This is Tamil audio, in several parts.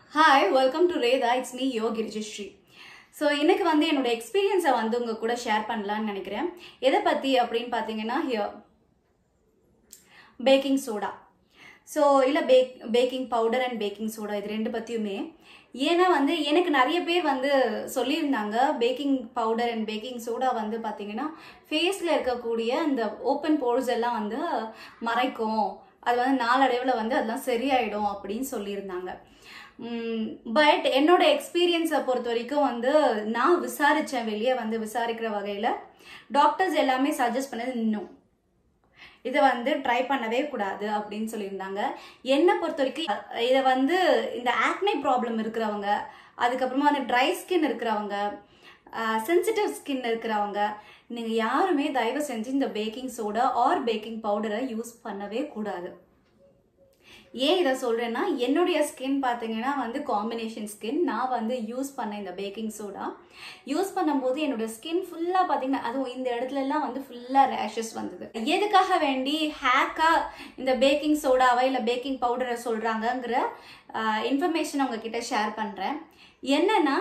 ஹாய் வெல்கம் டு ரேதா it's me your Girijashree so இன்னைக்கு வந்து என்னோட எக்ஸ்பீரியன்ஸை வந்து உங்க கூட ஷேர் பண்ணலான்னு நினைக்கிறேன் எதை பற்றி அப்படின்னு பார்த்தீங்கன்னா பேக்கிங் சோடா ஸோ இல்லை bake baking powder and baking soda இது ரெண்டு பற்றியுமே ஏன்னா வந்து எனக்கு நிறைய பேர் வந்து சொல்லியிருந்தாங்க baking powder and baking soda வந்து பார்த்தீங்கன்னா ஃபேஸில் இருக்கக்கூடிய அந்த ஓப்பன் போர்ஸ் எல்லாம் வந்து மறைக்கும் அது வந்து நாளடைவில் வந்து அதெல்லாம் சரியாயிடும் அப்படின்னு சொல்லியிருந்தாங்க பட் என்னோட எக்ஸ்பீரியன்ஸை பொறுத்த வரைக்கும் வந்து நான் விசாரித்தேன் வெளியே வந்து விசாரிக்கிற வகையில் டாக்டர்ஸ் எல்லாமே சஜஸ்ட் பண்ணது இன்னும் இதை வந்து ட்ரை பண்ணவே கூடாது அப்படின்னு சொல்லியிருந்தாங்க என்னை பொறுத்த வரைக்கும் இதை வந்து இந்த ஆக்னை ப்ராப்ளம் இருக்கிறவங்க அதுக்கப்புறமா வந்து ட்ரை ஸ்கின் இருக்கிறவங்க சென்சிட்டிவ் ஸ்கின் இருக்கிறவங்க நீங்கள் யாருமே தயவு செஞ்சு இந்த பேக்கிங் சோடா ஆர் பேக்கிங் பவுடரை யூஸ் பண்ணவே கூடாது ஏன் இதை சொல்கிறேன்னா என்னுடைய ஸ்கின் பார்த்தீங்கன்னா வந்து காம்பினேஷன் ஸ்கின் நான் வந்து யூஸ் பண்ணேன் இந்த பேக்கிங் சோடா யூஸ் பண்ணும்போது என்னோட ஸ்கின் ஃபுல்லாக பார்த்தீங்கன்னா அதுவும் இந்த இடத்துலலாம் வந்து ஃபுல்லாக ரேஷஸ் வந்தது எதுக்காக வேண்டி ஹேக்காக இந்த பேக்கிங் சோடாவை இல்லை பேக்கிங் பவுடரை சொல்கிறாங்கங்கிற இன்ஃபர்மேஷன் உங்ககிட்ட ஷேர் பண்ணுறேன் என்னன்னா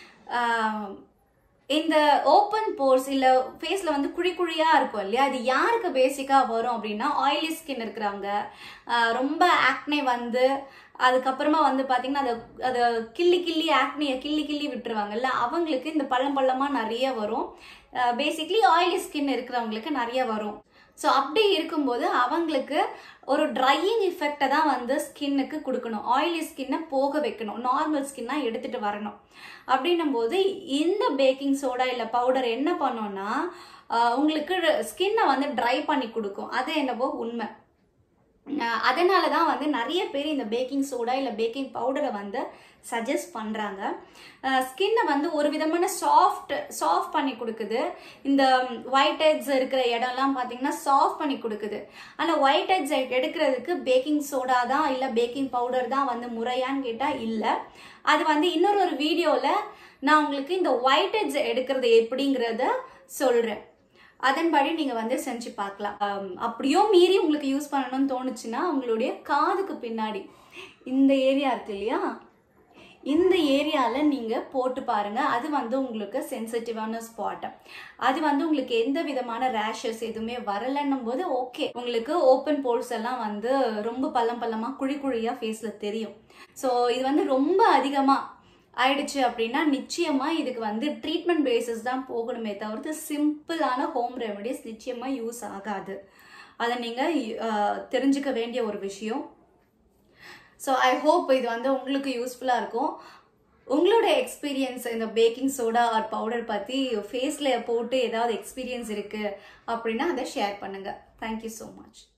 இந்த ஓப்பன் போர்ஸ் இல்லை ஃபேஸில் வந்து குழி குழியாக இருக்கும் இல்லையா அது யாருக்கு பேசிக்காக வரும் அப்படின்னா ஆயிலி ஸ்கின் இருக்கிறவங்க ரொம்ப ஆக்னே வந்து அதுக்கப்புறமா வந்து பார்த்தீங்கன்னா அதை அதை கிள்ளி கிள்ளி ஆக்னியை கிள்ளி கிள்ளி விட்டுருவாங்கல்ல அவங்களுக்கு இந்த பள்ளம் பள்ளமாக நிறைய வரும் பேசிக்லி ஆயிலி ஸ்கின் இருக்கிறவங்களுக்கு நிறைய வரும் ஸோ அப்படி இருக்கும்போது அவங்களுக்கு ஒரு ட்ரையிங் எஃபெக்டை தான் வந்து ஸ்கின்னுக்கு கொடுக்கணும் ஆயிலி ஸ்கின்னை போக வைக்கணும் நார்மல் ஸ்கின்னாக எடுத்துகிட்டு வரணும் அப்படின்னும் போது இந்த பேக்கிங் சோடா இல்லை பவுடர் என்ன பண்ணோம்னா உங்களுக்கு ஸ்கின்னை வந்து ட்ரை பண்ணி கொடுக்கும் அது என்னவோ உண்மை அதனால தான் வந்து நிறைய பேர் இந்த பேக்கிங் சோடா இல்லை பேக்கிங் பவுடரை வந்து சஜஸ்ட் பண்ணுறாங்க ஸ்கின்னை வந்து ஒரு விதமான சாஃப்ட் சாஃப்ட் பண்ணி கொடுக்குது இந்த ஒயிட் ஹெட்ஸ் இருக்கிற இடம்லாம் பார்த்தீங்கன்னா சாஃப்ட் பண்ணி கொடுக்குது ஆனால் ஒயிட் ஹெட்ஸ் எடுக்கிறதுக்கு பேக்கிங் சோடா தான் இல்லை பேக்கிங் பவுடர் தான் வந்து முறையான்னு கேட்டால் இல்லை அது வந்து இன்னொரு ஒரு வீடியோவில் நான் உங்களுக்கு இந்த ஒயிட் ஹெட்ஸ் எடுக்கிறது எப்படிங்கிறத சொல்கிறேன் அதன்படி நீங்கள் வந்து செஞ்சு பார்க்கலாம் அப்படியோ மீறி உங்களுக்கு யூஸ் பண்ணணும்னு தோணுச்சுன்னா உங்களுடைய காதுக்கு பின்னாடி இந்த ஏரியா இருக்கு இல்லையா இந்த ஏரியாவில் நீங்கள் போட்டு பாருங்கள் அது வந்து உங்களுக்கு சென்சிட்டிவான ஸ்பாட் அது வந்து உங்களுக்கு எந்த விதமான ரேஷஸ் எதுவுமே வரலன்னும் போது ஓகே உங்களுக்கு ஓப்பன் போர்ஸ் எல்லாம் வந்து ரொம்ப பள்ளம் பள்ளமாக குழி குழியாக ஃபேஸில் தெரியும் ஸோ இது வந்து ரொம்ப அதிகமாக ஆயிடுச்சு அப்படின்னா நிச்சயமா இதுக்கு வந்து ட்ரீட்மெண்ட் பேசிஸ் தான் போகணுமே தவிர்த்து சிம்பிளான ஹோம் ரெமடிஸ் நிச்சயமா யூஸ் ஆகாது அதை நீங்க தெரிஞ்சுக்க வேண்டிய ஒரு விஷயம் ஸோ ஐ ஹோப் இது வந்து உங்களுக்கு யூஸ்ஃபுல்லாக இருக்கும் உங்களோட எக்ஸ்பீரியன்ஸ் இந்த பேக்கிங் சோடா ஆர் பவுடர் பற்றி ஃபேஸில் போட்டு ஏதாவது எக்ஸ்பீரியன்ஸ் இருக்குது அப்படின்னா அதை ஷேர் பண்ணுங்கள் தேங்க்யூ ஸோ மச்